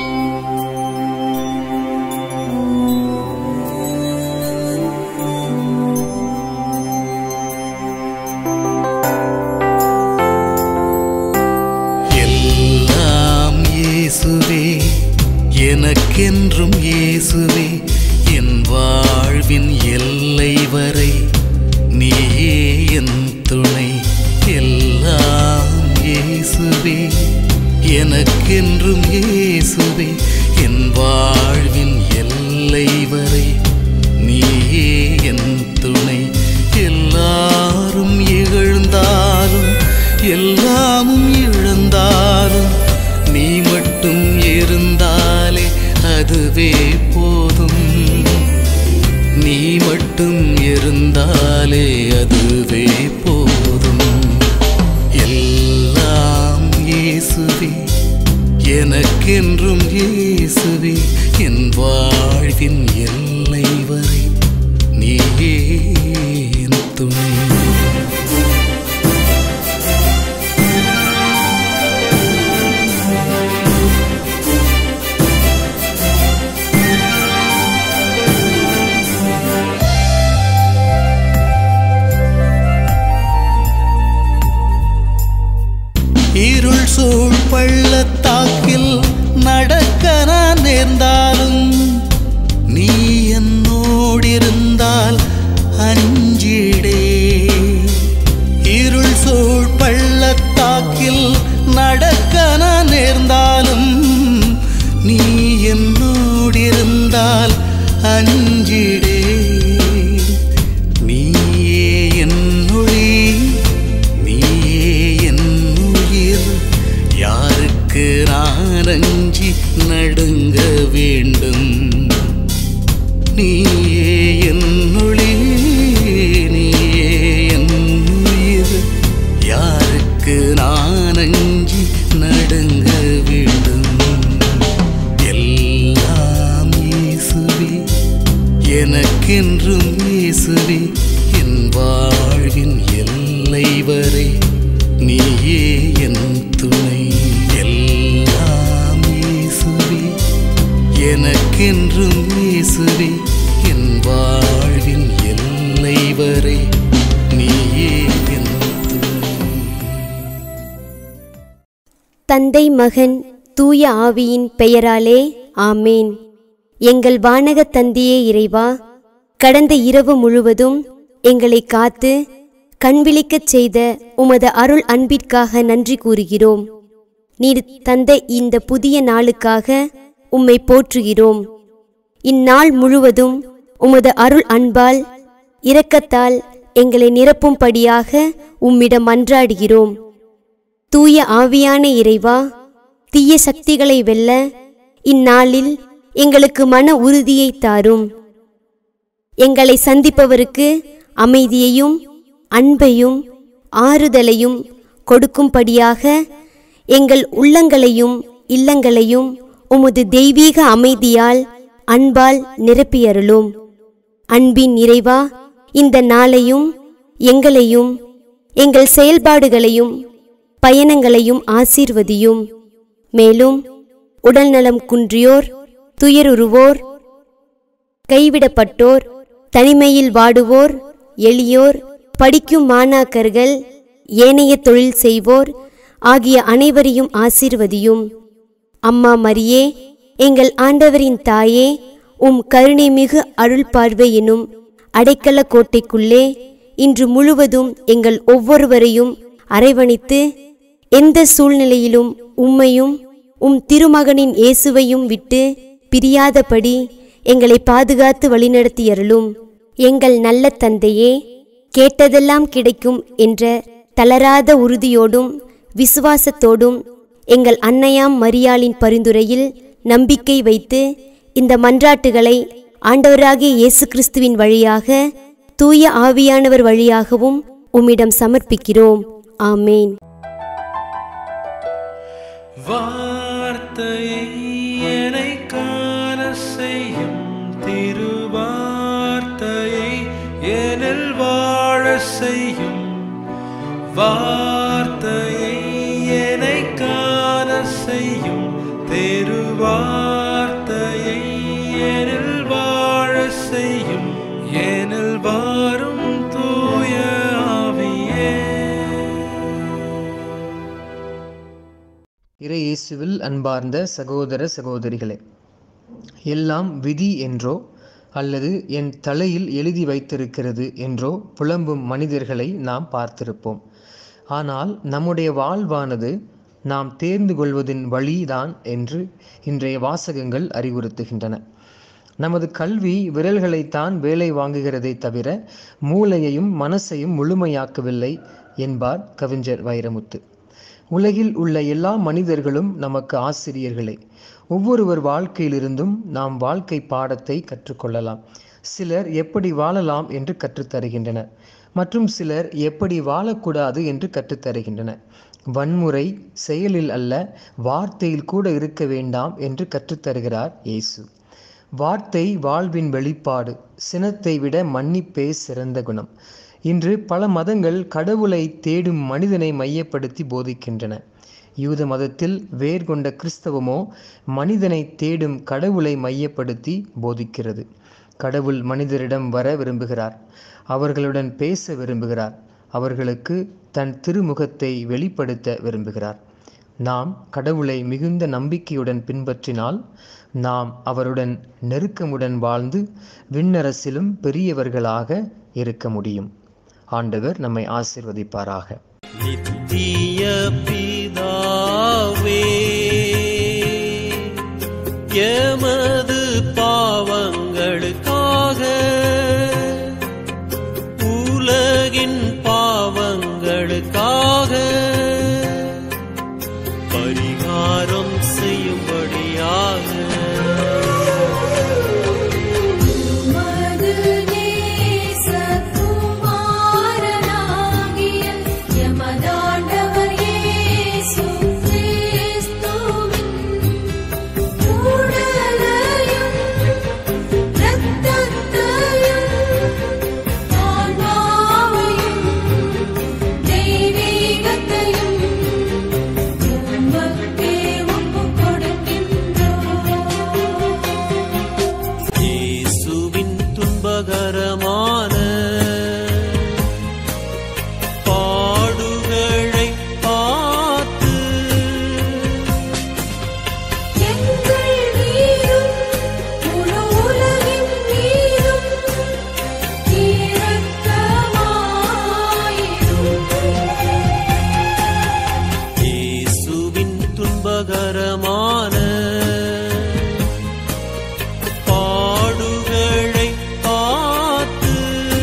எல்லாம் இயேசுவே எனக்கென்றும் இயேசுவே என் வாழ்வின் எல்லை வரை நீயே என் துணை எல்லாம் இயேசுவே எனக்கென்றும் இயேசுவே என் வாழ்வின் எல்லை வரை நீயே என் துணை எல்லாரும் இகழ்ந்தாலும் எல்லாமும் இழந்தாலும் நீ மட்டும் இருந்தாலே அதுவே போதும் நீ மட்டும் இருந்தாலே அதுவே போதும் எல்லாம் இயேசுவே எனக்கென்றும் இயேசுவே என் வாழ்வின் எல்லை வரை நீயே என் துணை இருள் சூழ் பள்ளத்தாக்கில் நடக்க நான் நேர்ந்தாலும் நீ என்னோடிருந்தால் அஞ்சிடே இருள் சூழ் பள்ளத்தாக்கில் நடக்க நான் நேர்ந்தாலும் நீ என்னோடிருந்தால் அஞ்சிடே நீயே என் ஒளி நீயே என் உயிர் யாருக்கு நான் அஞ்சி நடுங்க வேண்டும் நீயே என் ஒளி நீயே என் உயிர் யாருக்கு நான் அஞ்சி நடுங்க வேண்டும் எல்லாம் இயேசுவே எனக்கென்றும் இயேசுவே என் வாழ்வின் எல்லை வரை நீயே என் துணை எல்லாம் இயேசுவே எனக்கென்றும் இயேசுவே என் வாழ்வின் எல்லை வரை நீயே என் துணை தந்தை மகன் தூய ஆவியின் பெயராலே ஆமேன் எங்கள் வானக தந்தையே இறைவா கடந்த இரவு முழுவதும் எங்களை காத்து கண்விழிக்கச் செய்த உமது அருள் அன்பிற்காக நன்றி கூறுகிறோம் நீர் தந்த இந்த புதிய நாளுக்காக உம்மை போற்றுகிறோம் இந்நாள் முழுவதும் உமது அருள் அன்பால் இரக்கத்தால் எங்களை நிரப்பும்படியாக உம்மிடம் மன்றாடுகிறோம் தூய ஆவியான இறைவா தீய சக்திகளை வெல்ல இந்நாளில் எங்களுக்கு மன உறுதியை தாரும் எங்களை சந்திப்பவருக்கு அமைதியையும் அன்பையும் ஆறுதலையும் கொடுக்கும்படியாக எங்கள் உள்ளங்களையும் இல்லங்களையும் உமது தெய்வீக அமைதியால் அன்பால் நிரப்பியருளும் அன்பின் இறைவா இந்த நாளையும் எங்களையும் எங்கள் செயல்பாடுகளையும் பயணங்களையும் ஆசீர்வதியும் மேலும் உடல்நலம் குன்றியோர் துயருருவோர் கைவிடப்பட்டோர் தனிமையில் வாடுவோர் எளியோர் படிக்கும் மாணாக்கர்கள் ஏனைய தொழில் செய்வோர் ஆகிய அனைவரையும் ஆசீர்வதியும் அம்மா மரியே எங்கள் ஆண்டவரின் தாயே உம் கருணை மிகு அருள் பார்வை எனும் அடைக்கல கோட்டைக்குள்ளே இன்று முழுவதும் எங்கள் ஒவ்வொருவரையும் அரவணைத்து எந்த சூழ்நிலையிலும் உம்மையும் உம் திருமகனின் இயேசுவையும் விட்டு பிரியாதபடி எங்களை பாதுகாத்து வழிநடத்தியருளும் எங்கள் நல்ல தந்தையே கேட்டதெல்லாம் கிடைக்கும் என்ற தளராத உறுதியோடும் விசுவாசத்தோடும் எங்கள் அன்னையாம் மரியாளின் பரிந்துரையில் நம்பிக்கை வைத்து இந்த மன்றாட்டுகளை ஆண்டவராகிய இயேசு கிறிஸ்துவின் வழியாக தூய ஆவியானவர் வழியாகவும் உம்மிடம் சமர்ப்பிக்கிறோம் ஆமேன் வார்த்தையை என்னை காண செய்யும் திருவார்த்தையை எனில் வாழ செய்யும் வார்த்தையை என்னை காண செய்யும் திருவார்த்தையை இயேசுவில் அன்பார்ந்த சகோதர சகோதரிகளே எல்லாம் விதி என்றோ அல்லது என் தலையில் எழுதி வைத்திருக்கிறது என்றோ புலம்பும் மனிதர்களை நாம் பார்த்திருப்போம் ஆனால் நம்முடைய வாழ்வானது நாம் தேர்ந்து கொள்வதின் வழிதான் என்று இன்றைய வாசகங்கள் அறிவுறுத்துகின்றன நமது கல்வி விரல்களைத்தான் வேலை வாங்குகிறதை தவிர மூளையையும் மனசையும் முழுமையாக்கவில்லை என்பார் கவிஞர் வைரமுத்து உலகில் உள்ள எல்லா மனிதர்களும் நமக்கு ஆசிரியர்களே ஒவ்வொருவர் வாழ்க்கையிலிருந்தும் நாம் வாழ்க்கை பாடத்தை கற்றுக்கொள்ளலாம் சிலர் எப்படி வாழலாம் என்று கற்றுத்தருகின்றனர் மற்றும் சிலர் எப்படி வாழக்கூடாது என்று கற்றுத்தருகின்றனர் வன்முறை செயலில் அல்ல வார்த்தையில் கூட இருக்க வேண்டாம் என்று கற்றுத்தருகிறார் இயேசு வார்த்தை வாழ்வின் வெளிப்பாடு சினத்தை விட மன்னிப்பே சிறந்த குணம் இன்று பல மதங்கள் கடவுளை தேடும் மனிதனை மையப்படுத்தி போதிக்கின்றன யூத மதத்தில் வேர் கொண்ட கிறிஸ்தவமோ மனிதனை தேடும் கடவுளை மையப்படுத்தி போதிக்கிறது கடவுள் மனிதரிடம் வர விரும்புகிறார் அவர்களுடன் பேச விரும்புகிறார் அவர்களுக்கு தன் திருமுகத்தை வெளிப்படுத்த விரும்புகிறார் நாம் கடவுளை மிகுந்த நம்பிக்கையுடன் பின்பற்றினால் நாம் அவருடன் நெருக்கமுடன் வாழ்ந்து விண்ணரசிலும் பெரியவர்களாக இருக்க முடியும் ஆண்டவர் நம்மை ஆசிர்வதிப்பாராக நித்திய பிதாவே எமது பாவங்களுக்காக உலகின் பாவங்களுக்காக பரிகாரம் செய்யும்படியாக உமது நேசகுமாரனாகிய எமதாண்டவர் இயேசு கிறிஸ்துவின் உடலையும் இரத்தத்தையும் ஆன்மாவையும் தெய்வீகத்தையும் உமக்கே ஒப்புக் கொடுக்கின்றோம் இயேசுவின் துன்பகரமான பாடுகளை பார்த்து எங்கள் மீதும் முழு உலகின் மீதும் இரக்கமாயிரும் இயேசுவின் துன்பகரமான பாடுகளை பார்த்து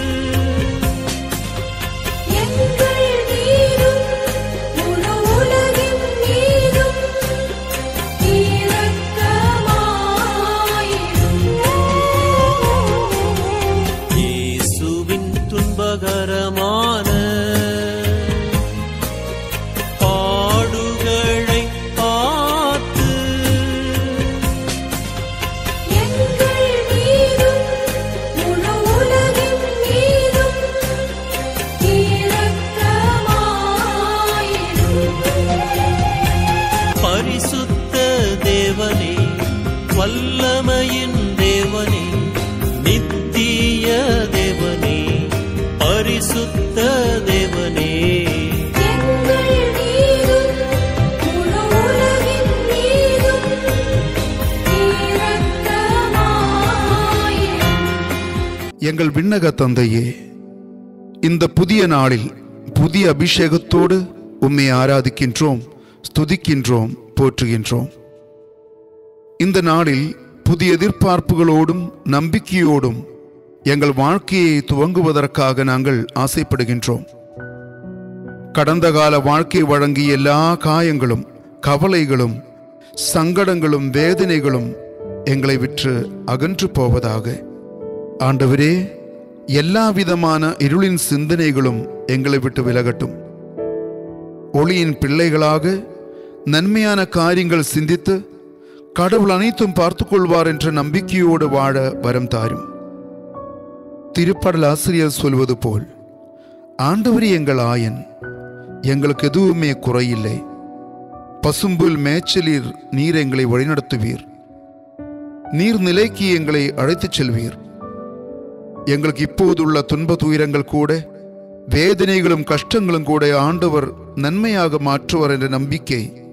எங்கள் மீதும் முழு உலகின் மீதும் இரக்கமாயிரும் இயேசுவின் துன்பகரமான பாடுகளை பார்த்து எங்கள் மீதும் முழு உலகின் மீதும் இரக்கமாயிரும் பரிசுத்த தேவனே வல்லமையின் தேவனே நித்திய தேவனே பரிசுத்த தேவனே எங்கள் மீதும் முழு உலகின் மீதும் இரக்கமாயிரும் எங்கள் விண்ணக தந்தையே இந்த புதிய நாளில் புதிய அபிஷேகத்தோடு உம்மை ஆராதிக்கின்றோம் ஸ்துதிக்கின்றோம் போற்றுகின்றோம் இந்த நாளில் புதிய எதிர்பார்ப்புகளோடும் நம்பிக்கையோடும் எங்கள் வாழ்க்கையை துவங்குவதற்காக நாங்கள் ஆசைப்படுகின்றோம் கடந்த கால வாழ்க்கை வழங்கிய எல்லா காயங்களும் கவலைகளும் சங்கடங்களும் வேதனைகளும் எங்களை விற்று அகன்று போவதாக ஆண்டவரே எல்லா விதமான இருளின் சிந்தனைகளும் எங்களை விட்டு விலகட்டும் ஒளியின் பிள்ளைகளாக நன்மையான காரியங்கள் சிந்தித்து கடவுள் அனைத்தும் பார்த்துக் கொள்வார் என்ற நம்பிக்கையோடு வாழ வரம் தாரும் திருப்படல் ஆசிரியர் சொல்வது போல் ஆண்டவரே எங்கள் ஆயன் எங்களுக்கு எதுவுமே குறையில்லை பசும்புல் மேய்ச்சலில் நீர் எங்களை வழிநடத்துவீர் நீர் நிலைக்கு எங்களை அழைத்துச் செல்வீர் எங்களுக்கு இப்போதுள்ள துன்ப துயரங்கள் கூட வேதனைகளும் கஷ்டங்களும் கூட ஆண்டவர் நன்மையாக மாற்றுவார் என்ற நம்பிக்கை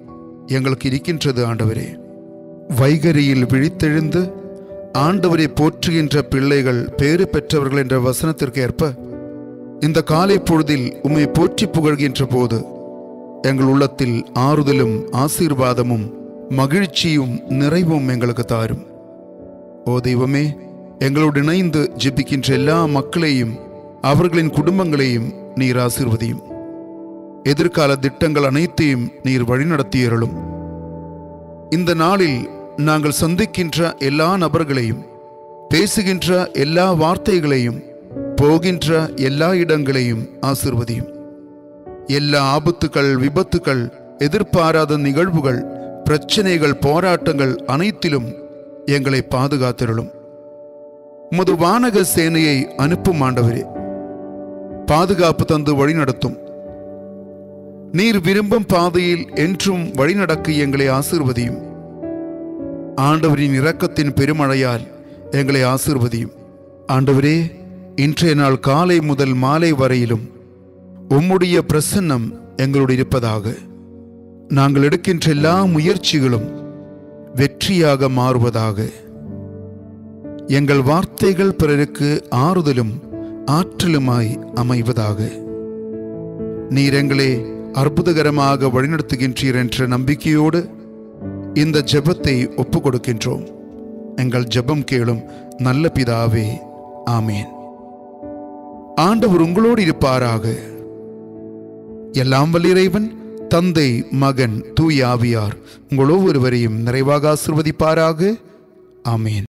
எங்களுக்கு இருக்கின்றது ஆண்டவரே வைகரியில் விழித்தெழுந்து ஆண்டவரை போற்றுகின்ற பிள்ளைகள் பேறு பெற்றவர்கள் என்ற வசனத்திற்கு ஏற்ப இந்த காலை பொழுதில் உம்மை போற்றி புகழ்கின்ற போது எங்கள் உள்ளத்தில் ஆறுதலும் ஆசீர்வாதமும் மகிழ்ச்சியும் நிறைவும் எங்களுக்கு தாரும் ஓ தெய்வமே எங்களோடு இணைந்து ஜெபிக்கின்ற எல்லா மக்களையும் அவர்களின் குடும்பங்களையும் நீர் ஆசீர்வதியும் எதிர்கால திட்டங்கள் அனைத்தையும் நீர் வழிநடத்தியருளும் இந்த நாளில் நாங்கள் சந்திக்கின்ற எல்லா நபர்களையும் பேசுகின்ற எல்லா வார்த்தைகளையும் போகின்ற எல்லா இடங்களையும் ஆசிர்வதியும் எல்லா ஆபத்துக்கள் விபத்துக்கள் எதிர்பாராத நிகழ்வுகள் பிரச்சனைகள் போராட்டங்கள் அனைத்திலும் எங்களை பாதுகாத்திருளும் உமது வானக சேனையை அனுப்பும் ஆண்டவரே பாதுகாப்பு தந்து வழிநடத்தும் நீர் விரும்பும் பாதையில் என்றும் வழிநடக்க எங்களை ஆசிர்வதியும் ஆண்டவரின் இரக்கத்தின் பெருமழையால் எங்களை ஆசிர்வதியும் ஆண்டவரே இன்றைய நாள் காலை முதல் மாலை வரையிலும் உம்முடைய பிரசன்னம் எங்களோடு இருப்பதாக நாங்கள் எடுக்கின்ற எல்லா முயற்சிகளும் வெற்றியாக மாறுவதாக எங்கள் வார்த்தைகள் பிறருக்கு ஆறுதலும் ஆற்றலுமாய் அமைவதாக நீர் எங்களை அற்புதகரமாக வழிநடத்துகின்றீர் என்ற நம்பிக்கையோடு இந்த ஜெபத்தை ஒப்புக் கொடுக்கின்றோம் எங்கள் ஜெபம் கேளும் நல்ல பிதாவே ஆமேன் ஆண்டவர் உங்களோடு இருப்பாராக எல்லாம் வல்ல இறைவன் தந்தை மகன் தூய் ஆவியார் உங்கள் ஒவ்வொருவரையும் நிறைவாக ஆசிர்வதிப்பாராக ஆமேன்